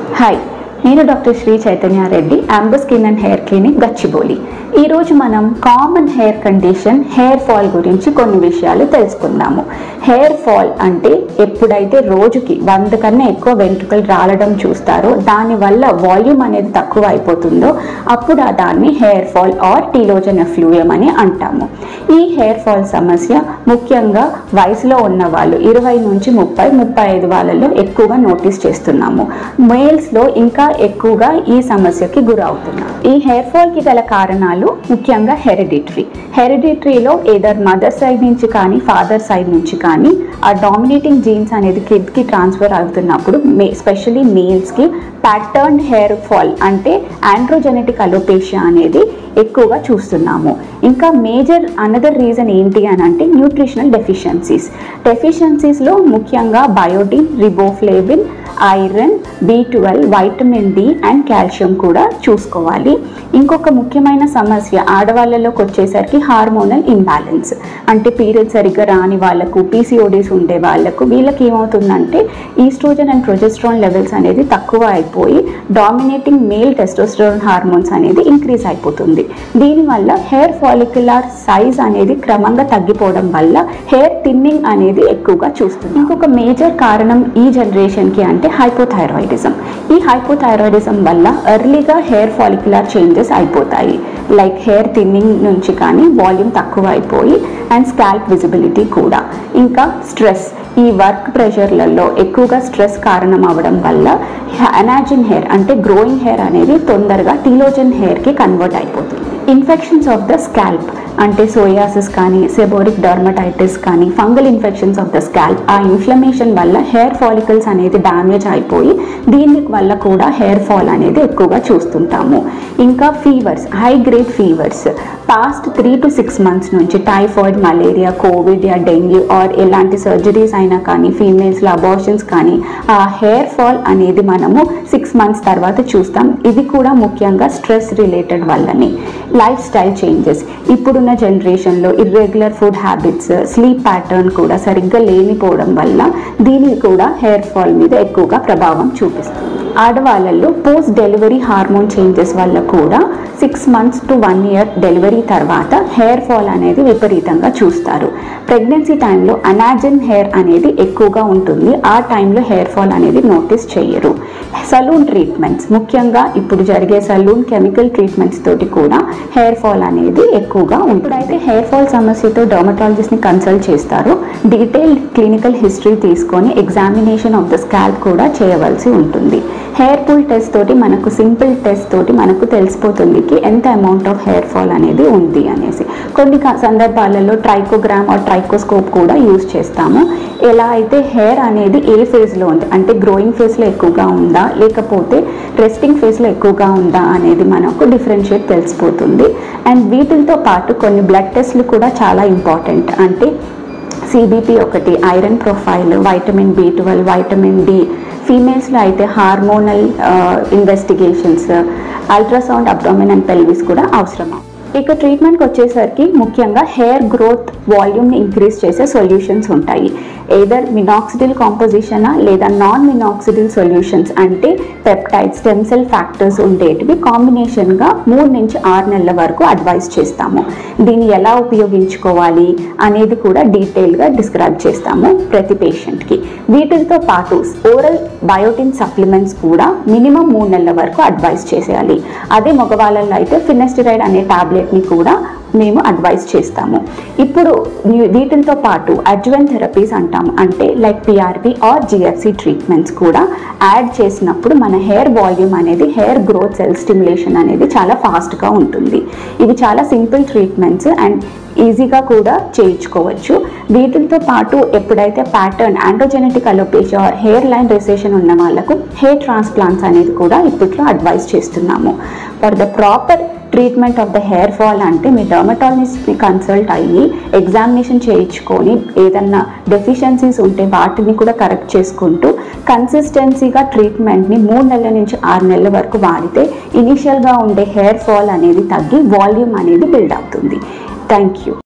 hi నేను doctor Sri Chaitanya Reddy amber skin and hair clinic Gachibowli ఈరోజు మనం common hair condition hair fall గురించి కొన్ని విషయాలు తెలుసుకుందాము హెయిర్ ఫాల్ అంటే ఎప్పుడైతే రోజుకి వంద కన్నా ఎక్కువ వెంట్రుకలు రాలడం చూస్తారో దానివల్ల వాల్యూమ్ అనేది తక్కువ అయిపోతుందో అప్పుడు ఆ దాన్ని hair fall or telogen effluvium అని అంటాము ఈ హెయిర్ ఫాల్ సమస్య ముఖ్యంగా వయసులో ఉన్న వాళ్ళు ఇరవై నుంచి ముప్పై ముప్పై ఐదు వాళ్ళలో ఎక్కువగా నోటీస్ చేస్తున్నాము మేల్స్లో ఇంకా ఎక్కువగా ఈ సమస్యకి గురవుతున్నారు ఈ హెయిర్ ఫాల్కి గల కారణాలు ముఖ్యంగా హెరిడిటరీ హెరిడిటరీలో ఏదర్ మదర్ సైడ్ నుంచి కానీ ఫాదర్ సైడ్ నుంచి కానీ ఆ డామినేటింగ్ జీన్స్ అనేది కిడ్కి ట్రాన్స్ఫర్ అవుతున్నప్పుడు మే స్పెషలీ మేల్స్కి ప్యాటర్న్ హెయిర్ ఫాల్ అంటే ఆండ్రోజెనెటిక్ అలోపేషియా అనేది ఎక్కువగా చూస్తున్నాము ఇంకా మేజర్ అనదర్ రీజన్ ఏంటి అని అంటే న్యూట్రిషనల్ డెఫిషియన్సీస్ డెఫిషియన్సీస్లో ముఖ్యంగా biotin riboflavin iron B twelve vitamin D and calcium కూడా చూసుకోవాలి ఇంకొక ముఖ్యమైన సమస్య ఆడవాళ్ళలోకి వచ్చేసరికి హార్మోనల్ ఇంబ్యాలెన్స్ అంటే పీరియడ్ సరిగ్గా రాని వాళ్ళకు పీసీఓడీస్ ఉండే వాళ్ళకు వీళ్ళకి ఏమవుతుందంటే ఈస్ట్రోజన్ అండ్ ప్రొజెస్ట్రాన్ లెవెల్స్ అనేది తక్కువ అయిపోయి డామినేటింగ్ మేల్ టెస్టోస్టెరాన్ హార్మోన్స్ అనేది ఇంక్రీజ్ అయిపోతుంది దీనివల్ల హెయిర్ ఫాలిక్యులర్ సైజ్ అనేది క్రమంగా తగ్గిపోవడం వల్ల హెయిర్ థిన్నింగ్ అనేది ఎక్కువగా చూస్తుంది ఇంకొక మేజర్ కారణం ఈ జనరేషన్కి అంటే హైపోథైరాయిడిజం ఈ హైపోథైరాయిడిజం వల్ల ఎర్లీగా హెయిర్ ఫాలిక్యులర్ చేంజెస్ అయిపోతాయి లైక్ హెయిర్ థిన్నింగ్ నుంచి కానీ వాల్యూమ్ తక్కువ అయిపోయి అండ్ స్కాల్ప్ విజిబిలిటీ కూడా ఇంకా స్ట్రెస్ ఈ వర్క్ ప్రెషర్లలో ఎక్కువగా స్ట్రెస్ కారణం అవ్వడం వల్ల అనాజిన్ హెయిర్ అంటే గ్రోయింగ్ హెయిర్ అనేది తొందరగా టీలోజన్ హెయిర్కి కన్వర్ట్ అయిపోతుంది ఇన్ఫెక్షన్స్ ఆఫ్ ద స్కాల్ప్ అంటే సోయాసిస్ కానీ సెబోరిక్ డర్మటైటిస్ కానీ fungal infections of the scalp ఆ ఇన్ఫ్లమేషన్ వల్ల హెయిర్ ఫాలికల్స్ అనేది డ్యామేజ్ అయిపోయి దీని వల్ల కూడా హెయిర్ ఫాల్ అనేది ఎక్కువగా చూస్తుంటాము ఇంకా fevers high grade fevers past three to six months నుంచి టైఫాయిడ్ మలేరియా కోవిడ్ యా డెంగ్యూ ఆర్ ఎలాంటి సర్జరీస్ అయినా కానీ ఫీమేల్స్లో అబార్షన్స్ కానీ ఆ హెయిర్ ఫాల్ అనేది మనము సిక్స్ మంత్స్ తర్వాత చూస్తాం ఇది కూడా ముఖ్యంగా స్ట్రెస్ రిలేటెడ్ వల్లనే లైఫ్ స్టైల్ చేంజెస్ ఇప్పుడున్న జనరేషన్లో irregular food habits sleep pattern కూడా సరిగ్గా లేనిపోవడం వల్ల దీని కూడా హెయిర్ ఫాల్ మీద ఎక్కువగా ప్రభావం చూపిస్తుంది ఆడవాళ్ళల్లో పోస్ట్ డెలివరీ హార్మోన్ చేంజెస్ వల్ల కూడా six months to one year delivery తర్వాత హెయిర్ ఫాల్ అనేది విపరీతంగా చూస్తారు ప్రెగ్నెన్సీ టైంలో అనాజన్ హెయిర్ అనేది ఎక్కువగా ఉంటుంది ఆ టైంలో హెయిర్ ఫాల్ అనేది నోటీస్ చేయరు సలూన్ ట్రీట్మెంట్స్ ముఖ్యంగా ఇప్పుడు జరిగే సలూన్ కెమికల్ ట్రీట్మెంట్స్ తోటి కూడా హెయిర్ ఫాల్ అనేది ఎక్కువగా ఉంటుంది ఇప్పుడైతే హెయిర్ ఫాల్ సమస్యతో డర్మటాలజిస్ట్ని కన్సల్ట్ చేస్తారు డీటెయిల్డ్ క్లినికల్ హిస్టరీ తీసుకొని ఎగ్జామినేషన్ ఆఫ్ ద స్కాల్ప్ కూడా చేయవలసి ఉంటుంది హెయిర్ పుల్ టెస్ట్ తోటి మనకు సింపుల్ టెస్ట్ తోటి మనకు తెలిసిపోతుంది కి ఎంత అమౌంట్ ఆఫ్ హెయిర్ ఫాల్ అనేది ఉంది అనేసి కొన్ని క- సందర్భాలలో ట్రైకోగ్రామ్ ఆర్ ట్రైకోస్కోప్ కూడా యూజ్ చేస్తాము ఎలా అయితే హెయిర్ అనేది ఏ ఫేజ్లో ఉంది అంటే గ్రోయింగ్ ఫేజ్లో ఎక్కువగా ఉందా లేకపోతే రెస్టింగ్ ఫేజ్లో ఎక్కువగా ఉందా అనేది మనకు డిఫరెన్షియేట్ తెలిసిపోతుంది అండ్ వీటితో పాటు కొన్ని బ్లడ్ టెస్ట్లు కూడా చాలా ఇంపార్టెంట్ అంటే సిబిపి ఒకటి iron profile vitamin B twelve vitamin D ఫీమేల్స్లో అయితే hormonal investigations ultrasound abdomen and pelvis కూడా అవసరమా ఇక ట్రీట్మెంట్కి వచ్చేసరికి ముఖ్యంగా హెయిర్ గ్రోత్ వాల్యూమ్ని ఇంక్రీజ్ చేసే సొల్యూషన్స్ ఉంటాయి ఏదర్ మినాక్సిడిల్ కాంపోజిషనా లేదా నాన్ మినాక్సిడిల్ సొల్యూషన్స్ అంటే పెప్టైడ్ స్టెమ్ సెల్ ఫ్యాక్టర్స్ ఉండేటివి కాంబినేషన్గా మూడు నుంచి ఆరు నెలల వరకు అడ్వైస్ చేస్తాము దీన్ని ఎలా ఉపయోగించుకోవాలి అనేది కూడా డీటెయిల్గా డిస్క్రైబ్ చేస్తాము ప్రతి పేషెంట్కి వీటితో పాటు ఓరల్ బయోటిన్ సప్లిమెంట్స్ కూడా మినిమం మూడు నెలల వరకు అడ్వైస్ చేసేయాలి అదే మగవాళ్ళలో అయితే ఫినెస్టిరైడ్ అనే టాబ్లెట్ని కూడా మేము అడ్వైస్ చేస్తాము ఇప్పుడు వీ- వీటితో పాటు అడ్వెన్ థెరపీస్ అంటాం అంటే like PRP or GFC treatments కూడా యాడ్ చేసినప్పుడు మన హెయిర్ వాల్యూమ్ అనేది హెయిర్ గ్రోత్ సెల్ స్టిమ్యులేషన్ అనేది చాలా ఫాస్ట్గా ఉంటుంది ఇవి చాలా సింపుల్ ట్రీట్మెంట్స్ అండ్ ఈజీగా కూడా చేయించుకోవచ్చు వీటితో పాటు ఎప్పుడైతే pattern androgenetic alopecia or hair line recession ఉన్న వాళ్ళకు హెయిర్ ట్రాన్స్ప్లాంట్స్ అనేది కూడా ఇప్పట్లో అడ్వైస్ చేస్తున్నాము for the proper treatment of the hair fall అంటే మీ డర్మటాలజిస్ట్ని కన్సల్ట్ అయ్యి ఎగ్జామినేషన్ చేయించుకొని ఏదన్నా డెఫిషియన్సీస్ ఉంటే వాటిని కూడా కరెక్ట్ చేసుకుంటూ కన్సిస్టెన్సీగా ట్రీట్మెంట్ని మూడు నెలల నుంచి ఆరు నెలల వరకు వాడితే ఇనీషియల్గా ఉండే హెయిర్ ఫాల్ అనేది తగ్గి వాల్యూమ్ అనేది బిల్డ్ అవుతుంది థ్యాంక్ యూ